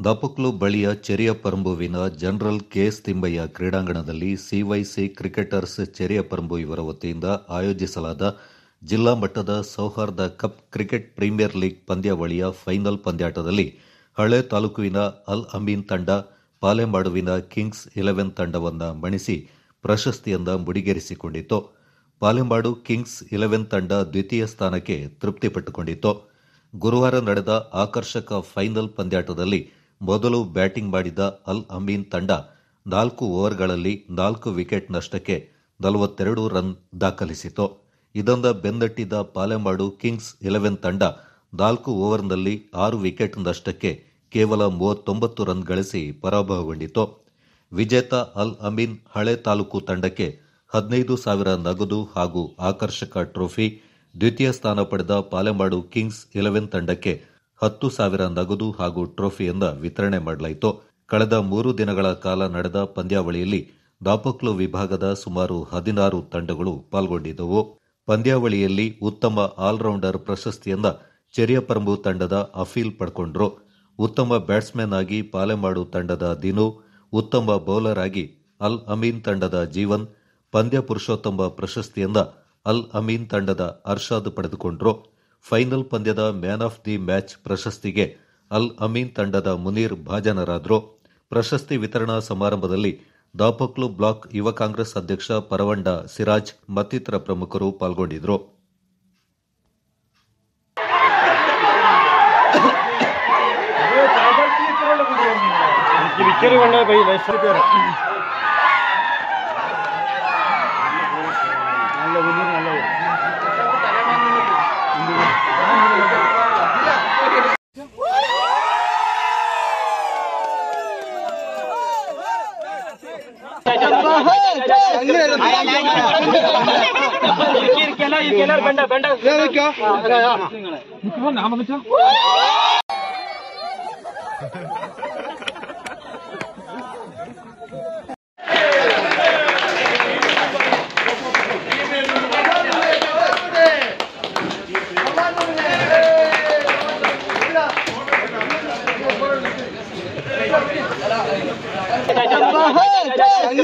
ದಪಕ್ಲು ಬಳಿಯ ಚೆರಿಯಪರಂಬುವಿನ general KS Thimmaiah ಕ್ರೀಡಾಂಗಣದಲ್ಲಿ ಸಿವೈಸಿ cricketers ಚೆರಿಯಪರಂಬು ಇವರ ವತಿಯಿಂದ ಆಯೋಜಿಸಲಾದ ಜಿಲ್ಲಾ ಮಟ್ಟದ ಸೌಹಾರ್ದ ಕಪ್ ಕ್ರಿಕೆಟ್ ಪ್ರೀಮಿಯರ್ ಲೀಗ್ ಪಂದ್ಯಾವಳಿಯ ಫೈನಲ್ ಪಂದ್ಯಾಟದಲ್ಲಿ ಹಳೆ ತಾಲೂಕುವಿನ ಅಲ್ ಅಮೀನ್ ತಂಡ ಪಾಲೆಮಾಡುವಿನ ಕಿಂಗ್ಸ್ ಇಲೆವೆನ್ ತಂಡವನ್ನು ಮಣಿಸಿ ಪ್ರಶಸ್ತಿಯಿಂದ ಮುಡಿಗೇರಿಸಿಕೊಂಡಿತು ಪಾಲೆಮಾಡು ಕಿಂಗ್ಸ್ ಇಲೆವೆನ್ ತಂಡ ದ್ವಿತೀಯ ಸ್ಥಾನಕ್ಕೆ ತೃಪ್ತಿಪಟ್ಟುಕೊಂಡಿತು ಗುರುವಾರ ನಡೆದ ಆಕರ್ಷಕ ಫೈನಲ್ ಪಂದ್ಯಾಟದಲ್ಲಿ ಮೊದಲು ಬ್ಯಾಟಿಂಗ್ ಮಾಡಿದ ಅಲ್ ಅಮೀನ್ ತಂಡ ನಾಲ್ಕು ಓವರ್ಗಳಲ್ಲಿ ನಾಲ್ಕು ವಿಕೆಟ್ ನಷ್ಟಕ್ಕೆ ನಲವತ್ತೆರಡು ರನ್ ದಾಖಲಿಸಿತು ಇದೊಂದ ಬೆನ್ನಟ್ಟಿದ ಪಾಲೆಮಾಡು ಕಿಂಗ್ಸ್ ಇಲೆವೆನ್ ತಂಡ ನಾಲ್ಕು ಓವರ್ನಲ್ಲಿ ಆರು ವಿಕೆಟ್ ನಷ್ಟಕ್ಕೆ ಕೇವಲ ಮೂವತ್ತೊಂಬತ್ತು ರನ್ ಗಳಿಸಿ ಪರಾಭವಗೊಂಡಿತು ವಿಜೇತ ಅಲ್ ಅಮೀನ್ ಹಳೆ ತಾಲೂಕು ತಂಡಕ್ಕೆ ಹದಿನೈದು ಸಾವಿರ ನಗದು ಹಾಗೂ ಆಕರ್ಷಕ ಟ್ರೋಫಿ ದ್ವಿತೀಯ ಸ್ಥಾನ ಪಡೆದ ಪಾಲೆಮಾಡು ಕಿಂಗ್ಸ್ ಇಲೆವೆನ್ ತಂಡಕ್ಕೆ ಹತ್ತು ಸಾವಿರ ನಗದು ಹಾಗೂ ಟ್ರೋಫಿಯಿಂದ ವಿತರಣೆ ಮಾಡಲಾಯಿತು ಕಳೆದ ಮೂರು ದಿನಗಳ ಕಾಲ ನಡೆದ ಪಂದ್ಯಾವಳಿಯಲ್ಲಿ ದಾಪಕ್ಲು ವಿಭಾಗದ ಸುಮಾರು ಹದಿನಾರು ತಂಡಗಳು ಪಾಲ್ಗೊಂಡಿದ್ದವು ಪಂದ್ಯಾವಳಿಯಲ್ಲಿ ಉತ್ತಮ ಆಲ್ರೌಂಡರ್ ಪ್ರಶಸ್ತಿಯನ್ನ ಚೆರಿಯಪರಂಬು ತಂಡದ ಅಫೀಲ್ ಪಡ್ಕೊಂಡ್ರು ಉತ್ತಮ ಬ್ಯಾಟ್ಸ್ಮನ್ ಆಗಿ ಪಾಲೆಮಾಡು ತಂಡದ ದಿನು ಉತ್ತಮ ಬೌಲರ್ ಆಗಿ ಅಲ್ ಅಮೀನ್ ತಂಡದ ಜೀವನ್ ಪಂದ್ಯ ಪುರುಷೋತ್ತಮ ಪ್ರಶಸ್ತಿಯನ್ನ ಅಲ್ ಅಮೀನ್ ತಂಡದ ಅರ್ಷಾದ್ ಪಡೆದುಕೊಂಡ್ರು ಫೈನಲ್ ಪಂದ್ಯದ ಮ್ಯಾನ್ ಆಫ್ ದಿ ಮ್ಯಾಚ್ ಪ್ರಶಸ್ತಿಗೆ ಅಲ್ ಅಮೀನ್ ತಂಡದ ಮುನೀರ್ ಭಾಜನರಾದರು ಪ್ರಶಸ್ತಿ ವಿತರಣಾ ಸಮಾರಂಭದಲ್ಲಿ ದಾಪಕ್ಲು ಬ್ಲಾಕ್ ಯುವ ಕಾಂಗ್ರೆಸ್ ಅಧ್ಯಕ್ಷ ಪರವಂಡ ಸಿರಾಜ್ ಮತ್ತಿತರ ಪ್ರಮುಖರು ಪಾಲ್ಗೊಂಡಿದ್ದರು विचारी म्हणणार भाई लय सर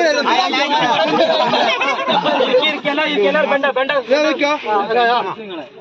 केला केला बेंडा बेंडा